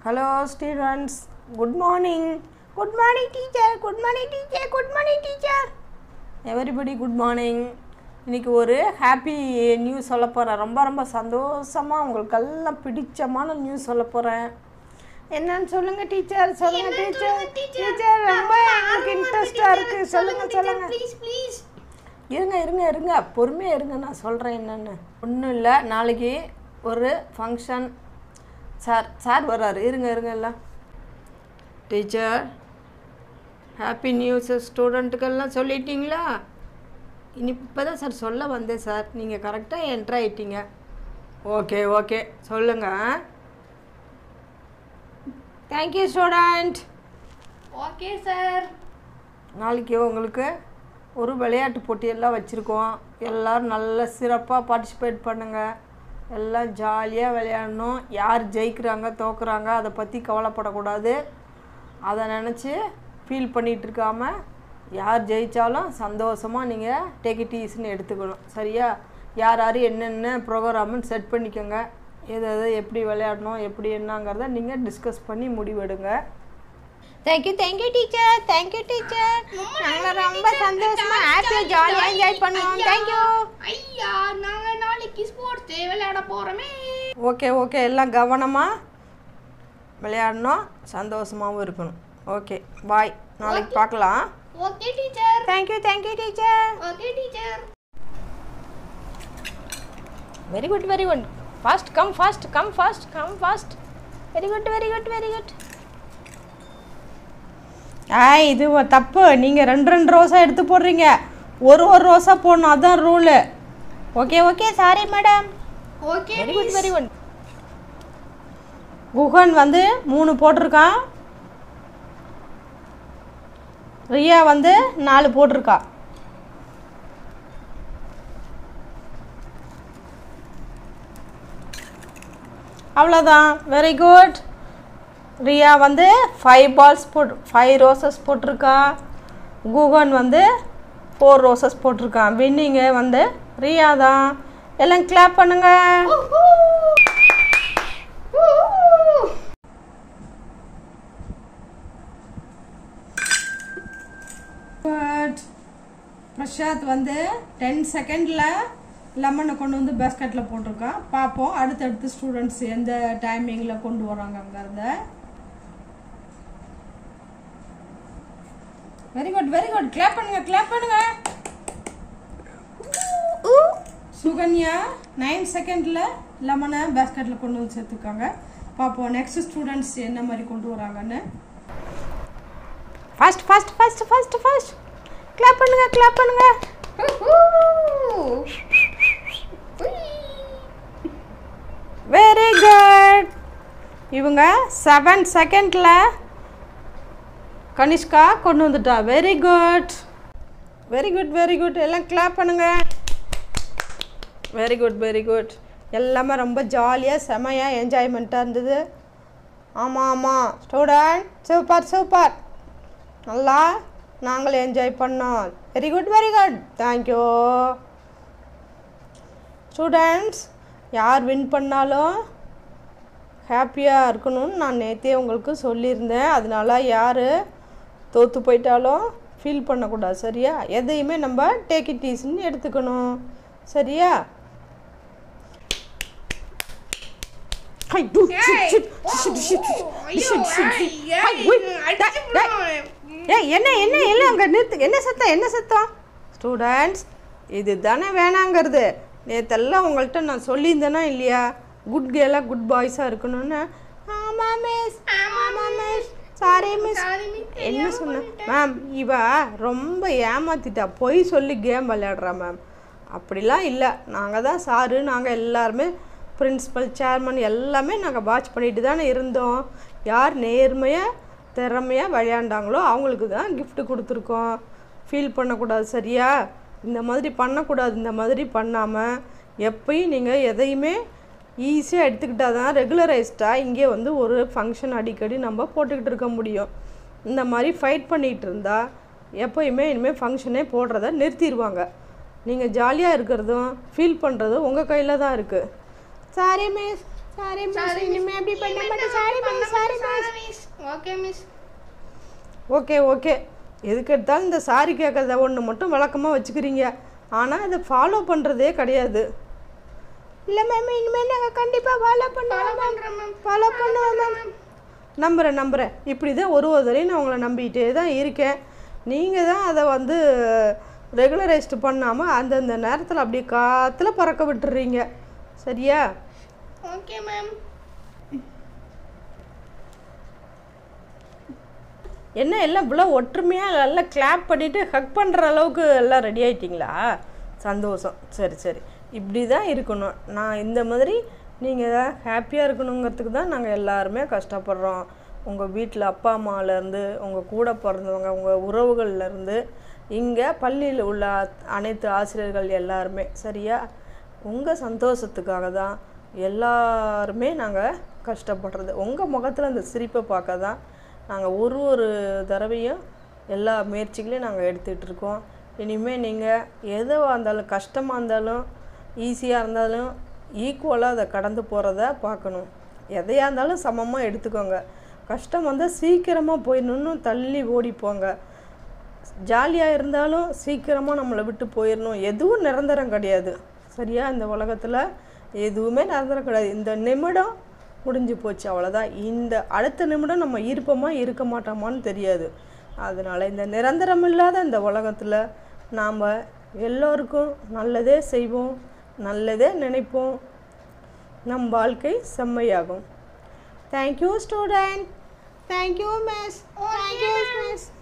Hello students good morning good morning teacher good morning teacher good morning teacher everybody good morning இன்றைக்கி ஒரு happy news சொல்ல போகிறேன் ரொம்ப ரொம்ப சந்தோஷமாக உங்களுக்கு எல்லாம் பிடிச்சமான நியூஸ் சொல்ல போகிறேன் என்னன்னு சொல்லுங்க டீச்சர் சொல்லுங்க டீச்சர் டீச்சர் ரொம்ப எனக்கு இன்ட்ரெஸ்டாக இருக்குது சொல்லுங்க சொல்லுங்க ப்ளீஸ் ப்ளீஸ் இருங்க இருங்க இருங்க பொறுமையாக இருங்க நான் சொல்கிறேன் என்னென்னு ஒன்றும் இல்லை நாளைக்கு ஒரு ஃபங்க்ஷன் சார் சார் வர்றாரு இருங்க இருங்க எல்லாம் டீச்சர் ஹாப்பி நியூஸ் ஸ்டூடெண்ட்டுக்கெல்லாம் சொல்லிட்டீங்களா இனி இப்போ தான் சார் சொல்ல வந்தேன் சார் நீங்கள் கரெக்டாக என்ட்ரு ஆயிட்டீங்க ஓகே ஓகே சொல்லுங்கள் தேங்க்யூ ஸ்டூடெண்ட் ஓகே சார் நாளைக்கு உங்களுக்கு ஒரு விளையாட்டு போட்டியெல்லாம் வச்சுருக்கோம் எல்லோரும் நல்லா சிறப்பாக பார்ட்டிசிபேட் பண்ணுங்கள் எல்லாம் ஜாலியாக விளையாடணும் யார் ஜெயிக்கிறாங்க தோக்குறாங்க அதை பற்றி கவலைப்படக்கூடாது அதை நினச்சி ஃபீல் பண்ணிகிட்டு இருக்காம யார் ஜெயித்தாலும் சந்தோஷமாக நீங்கள் டேக் இட் ஈஸ்ன்னு எடுத்துக்கணும் சரியா யார் யார் என்னென்ன ப்ரோக்ராம்னு செட் பண்ணிக்கோங்க எது எது எப்படி விளையாடணும் எப்படி என்னங்கிறத நீங்கள் டிஸ்கஸ் பண்ணி முடிவெடுங்க thank you thank you teacher thank you teacher நாங்கள் ரொம்ப சந்தோஷமாக ஹாப்பியாக ஜாலியாக என்ஜாய் பண்ணுவோம் தேங்க்யூ ஐயா நாங்க நாளைக்கு ஸ்போர்ட்ஸ் டே விளையாட போறோமே ஓகே ஓகே எல்லாம் கவனமாக விளையாடணும் சந்தோஷமாகவும் இருக்கணும் ஓகே பாய் நாளைக்கு பார்க்கலாம் okay teacher thank you thank you teacher okay teacher very good very good fast come fast come fast come fast very good very good very good ஆ இது ஒ- தப்பு நீங்கள் ரெண்டு ரெண்டு ரோஸாக எடுத்து போடுறீங்க ஒரு ஒரு ரோஸா போடணும் அதான் rule okay okay sorry madam okay very good very good Guhan வந்து மூணு போட்டிருக்கான் ரியா வந்து நாலு போட்டிருக்கா அவ்வளோதான் வெரி குட் ரியா வந்து ஃபைவ் பால்ஸ் போட் ஃபைவ் ரோசஸ் போட்டிருக்கா குகன் வந்து ஃபோர் ரோசஸ் போட்டிருக்கான் வின்னிங்கு வந்து ரியா தான் எல்லாம் கிளாப் பண்ணுங்க குட் பிரசாத் வந்து டென் செகண்டில் லெமனை கொண்டு வந்து பேஸ்கெட்டில் போட்டிருக்கான் பார்ப்போம் அடுத்தடுத்து ஸ்டூடெண்ட்ஸ் எந்த டைமிங்கில் கொண்டு வராங்கங்கிறத very good very good clap பண்ணுங்க கிளாப் பண்ணுங்க சுகன்யா நைன் செகண்டில் லெமனை பேஸ்கெட்டில் கொண்டு வந்து சேர்த்துருக்காங்க பார்ப்போம் நெக்ஸ்ட் ஸ்டூடெண்ட்ஸ் என்ன மாதிரி கொண்டு வராங்கன்னு fast fast fast fast fast clap பண்ணுங்க கிளாப் பண்ணுங்க வெரி குட் இவங்க செவன் செகண்டில் கனிஷ்கா கொண்டு வந்துட்டா very good very good very good எல்லாம் கிளாப் பண்ணுங்க வெரி குட் வெரி குட் எல்லாமே ரொம்ப ஜாலியாக செமையாக என்ஜாய்மெண்ட்டாக இருந்தது ஆமாம் ஆமாம் ஸ்டூடெண்ட் சூப்பர் சூப்பர் நல்லா நாங்களும் என்ஜாய் பண்ணோம் very good very good thank you students யார் வின் பண்ணாலும் ஹாப்பியாக இருக்கணும்னு நான் நேற்றே உங்களுக்கு சொல்லியிருந்தேன் அதனால யார் தோற்று போயிட்டாலும் ஃபீல் பண்ணக்கூடாது சரியா எதையுமே நம்ம டேக் இட் ஈஸ்ன்னு எடுத்துக்கணும் சரியா ஹை, டு, ஷிட், ஷிட், ஷிட், ஷிட், ஷிட், ஷிட், ஷிட். ஹை, உய், டேய், டேய். ஏய் என்ன என்ன இல்லை அங்கே நிறுத்து என்ன சத்தம் என்ன சத்தம் ஸ்டூடெண்ட்ஸ் இது தானே வேணாங்கிறது நேற்றெல்லாம் உங்கள்கிட்ட நான் சொல்லியிருந்தேனா இல்லையா குட் கேர்லாக குட் பாய்ஸாக இருக்கணும்னு ஆமாம் மிஸ் ஆமாம் மிஸ் சாரி மிஸ் என்ன சொன்ன மேம் இவ ரொம்ப ஏமாத்திட்டா பொய் சொல்லி கேம் விளையாடுறா மேம் அப்படிலாம் இல்லை நாங்கள் தான் சாரு நாங்கள் எல்லாருமே பிரின்ஸிபல் சேர்மன் எல்லாமே நாங்கள் வாட்ச் பண்ணிட்டு தானே இருந்தோம் யார் நேர்மையாக திறமையாக விளையாண்டாங்களோ அவங்களுக்கு தான் gift கொடுத்துருக்கோம் ஃபீல் பண்ணக்கூடாது சரியா இந்த மாதிரி பண்ணக்கூடாது இந்த மாதிரி பண்ணாமல் எப்பயும் நீங்கள் எதையுமே ஈஸியாக எடுத்துக்கிட்டால் தான் ரெகுலரைஸ்டாக இங்கே வந்து ஒரு ஃபங்க்ஷன் அடிக்கடி நம்ம போட்டுக்கிட்டு இருக்க முடியும் இந்த மாதிரி ஃபைட் பண்ணிகிட்டு இருந்தா எப்போயுமே இனிமேல் ஃபங்க்ஷனே போடுறத நிறுத்திடுவாங்க நீங்கள் ஜாலியாக இருக்கிறதும் ஃபீல் பண்ணுறதும் உங்கள் கையில் தான் இருக்குது சாரி மிஸ் சாரி மிஸ் இனிமே அப்படி பண்ண மாட்டேன் sorry miss sorry miss miss okay miss okay okay எதுக்கு எடுத்தாலும் இந்த சாரி கேட்கறத ஒன்று மட்டும் வழக்கமாக வச்சுக்கிறீங்க ஆனால் அதை ஃபாலோ பண்ணுறதே கிடையாது இல்லை மேம் இனிமேல் நாங்கள் கண்டிப்பாக ஃபாலோ பண்ணுவோம் மேம் பண்றேன் மேம் ஃபாலோ பண்ணுவோம் மேம் நம்புகிறேன் நம்புகிறேன் இப்படி தான் ஒரு ஒரு தடவையும் நான் உங்களை நம்பிக்கிட்டே தான் இருக்கேன் நீங்கள் தான் அதை வந்து ரெகுலரைஸ்டு பண்ணாமல் அந்தந்த நேரத்தில் அப்படியே காற்றுல பறக்க விட்டுறீங்க சரியா ஓகே மேம் என்ன எல்லாம் இவ்வளோ ஒற்றுமையாக நல்லா கிளாப் பண்ணிவிட்டு ஹக் பண்ணுற அளவுக்கு எல்லாம் ரெடி ஆயிட்டீங்களா சந்தோஷம் சரி சரி இப்படி தான் இருக்கணும் நான் இந்த மாதிரி நீங்கள் தான் ஹாப்பியாக இருக்கணுங்கிறதுக்கு தான் நாங்கள் எல்லாருமே கஷ்டப்படுறோம் உங்கள் வீட்டில் அப்பா அம்மாலேருந்து உங்கள் கூட பிறந்தவங்க உங்கள் உறவுகள்லேருந்து இங்கே பள்ளியில் உள்ள அத்- அனைத்து ஆசிரியர்கள் எல்லாருமே சரியா உங்கள் சந்தோஷத்துக்காக தான் எல்லாருமே நாங்கள் கஷ்டப்படுறது உங்கள் முகத்தில் அந்த சிரிப்பை பார்க்க தான் நாங்கள் ஒரு ஒரு தடவையும் எல்லா முயற்சிகளையும் நாங்கள் எடுத்துகிட்டு இருக்கோம் இனிமேல் நீங்கள் எதுவாக இருந்தாலும் கஷ்டமாக இருந்தாலும் ஈஸியாக இருந்தாலும் ஈக்குவலாக அதை கடந்து போகிறத பார்க்கணும் எதையாக இருந்தாலும் சமமாக எடுத்துக்கோங்க கஷ்டம் வந்தால் சீக்கிரமாக போயிடணுன்னு தள்ளி ஓடி போங்க ஜாலியாக இருந்தாலும் சீக்கிரமாக நம்மளை விட்டு போயிடணும் எதுவும் நிரந்தரம் கிடையாது சரியா இந்த உலகத்தில் எதுவுமே நிரந்தரம் கிடையாது இந்த நிமிடம் முடிஞ்சு போச்சு அவ்வளோதான் இந்த அடுத்த நிமிடம் நம்ம இருப்போமா இருக்க மாட்டோமான்னு தெரியாது அதனால் இந்த நிரந்தரம் இல்லாத இந்த உலகத்தில் நாம் எல்லோருக்கும் நல்லதே செய்வோம் நல்லதே நினைப்போம் நம் வாழ்க்கை செம்மையாகும் thank you student thank you miss thank you miss